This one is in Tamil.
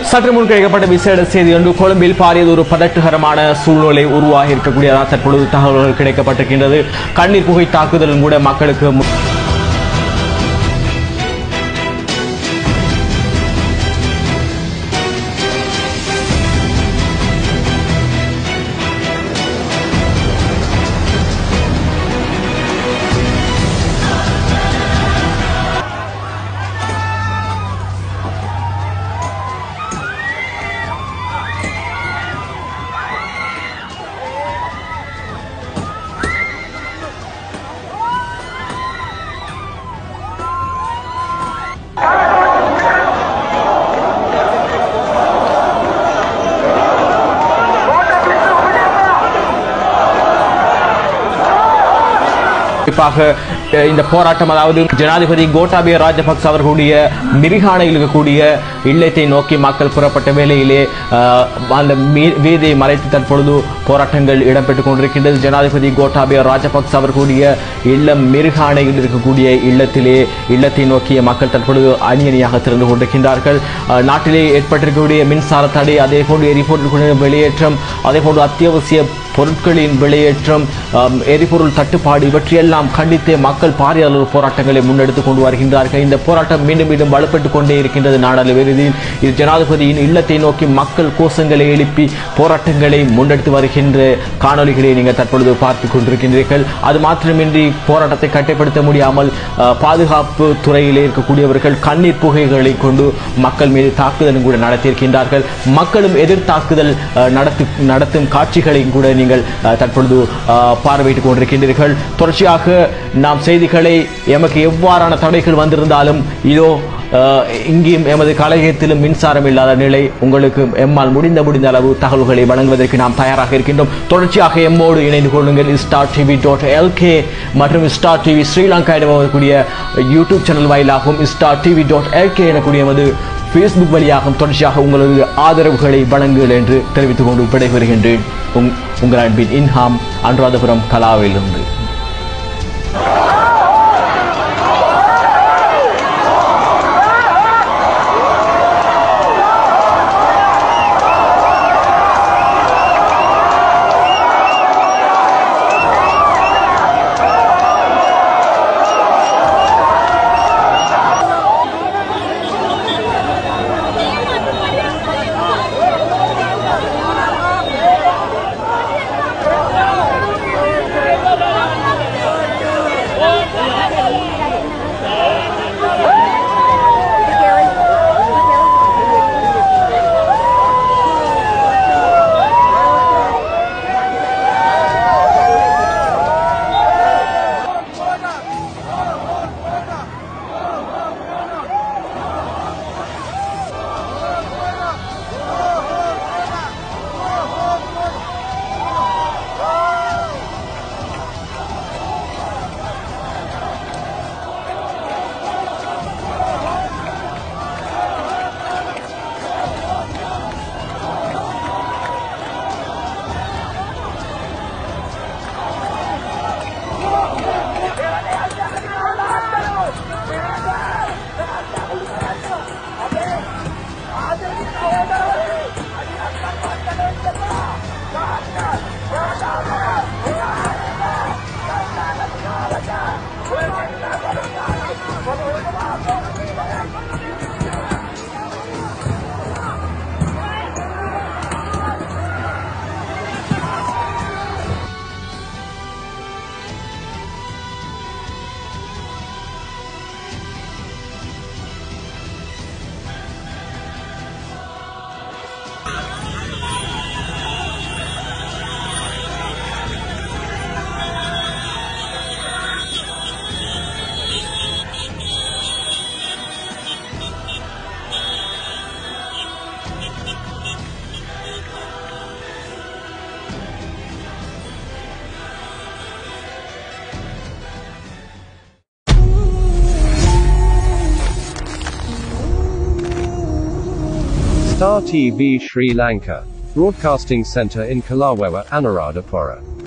சற்று முன் கிடைக்கப்பட்ட விசேட செய்தி ஒன்று கொழும்பில் பாரியதொரு பதட்டுகரமான சூழ்நிலை உருவாகி இருக்கக்கூடியதாக தற்பொழுது தகவல்கள் கிடைக்கப்பட்டிருக்கின்றது கண்ணீர் புகை தாக்குதலும் கூட மக்களுக்கு மு- குறிப்பாக அஹ், இந்த போராட்டம் அதாவது ஜனாதிபதி கோட்டாபய ராஜபக்ச அவர்களுடைய மிரிகானையில் இருக்கக்கூடிய இல்லத்தை நோக்கி மக்கள் புறப்பட்ட வேளையிலே அஹ், அந்த மீ- வீதியை மறைத்து தற்பொழுது போராட்டங்கள் இடம்பெற்றுக் கொண்டிருக்கின்றது ஜனாதிபதி கோட்டாபய ராஜபக்ச அவர்களுடைய இல்லம் மிருகானையில் இருக்கக்கூடிய இல்லத்திலே இல்லத்தை நோக்கிய மக்கள் தற்பொழுது அணி அணியாக திறந்து கொண்டிருக்கின்றார்கள் அஹ், நாட்டிலே ஏற்பட்டிருக்கக்கூடிய மின்சார தடை அதே போன்று எரிபொருட்களின் வெளியேற்றம் அதே போன்று அத்தியாவசிய பொருட்களின் வெளியேற்றம் ஆம், எரிபொருள் தட்டுப்பாடு இவற்றையெல்லாம் கண்டித்து மக்கள் பாரிய அளவு போராட்டங்களை முன்னெடுத்துக் கொண்டு வருகின்றார்கள் இந்த போராட்டம் மீண்டும் மீண்டும் வலுப்பட்டுக் கொண்டே இருக்கின்றது நாடாளுமன்றத்தில் இது ஜனாதிபதியின் இல்லத்தை நோக்கி மக்கள் கோஷங்களை எழுப்பி போராட்டங்களை முன்னெடுத்து வருகின்ற காணொளிகளை நீங்கள் தற்பொழுது பார்த்துக் கொண்டிருக்கின்றீர்கள் அது மாத்திரமின்றி போராட்டத்தை கட்டுப்படுத்த முடியாமல் ஆ, பாதுகாப்பு துறையிலே இருக்கக்கூடியவர்கள் கண்ணீர் புகைகளை கொண்டு மக்கள் மீது தாக்குதலும் கூட நடத்தியிருக்கின்றார்கள் மக்களும் எதிர் தாக்குதல் ஆ, நடத்து நடத்தும் காட்சிகளையும் கூட நீங்கள் ஆ, தற்பொழுது ஆ, பார்வையிட்டுக் கொண்டிருக்கின்றீர்கள் தொடர்ச்சியாக நாம் செய்திகளை எமக்கு எவ்வாறான தடைகள் வந்திருந்தாலும் இதோ ஆ, இங்கேயும் எமது கழகத்திலும் மின்சாரம் இல்லாத நிலை உங்களுக்கு எம்மால் முடிந்த முடிந்த அளவு தகவல்களை வழங்குவதற்கு நாம் தயாராக இருக்கின்றோம் தொடர்ச்சியாக எம்மோடு இணைந்து கொள்ளுங்கள் ஸ்டார் டிவி டாட் எல்கே மற்றும் ஸ்டார் டிவி ஸ்ரீலங்கா என வரக்கூடிய யூடியூப் சேனல் வாயிலாகவும் ஸ்டார் டிவி டாட் எல்கே எனக்கூடிய எமது ஃபேஸ்புக் வழியாகவும் தொடர்ச்சியாக உங்களது ஆதரவுகளை வழங்குங்கள் என்று தெரிவித்துக் கொண்டு விடைபெறுகின்றேன் உங்- உங்கள் அன்பின் Inham Anuradhapura கலாவிலிருந்து Star TV Sri Lanka. Broadcasting Center in Kalawewa, Anuradhapura.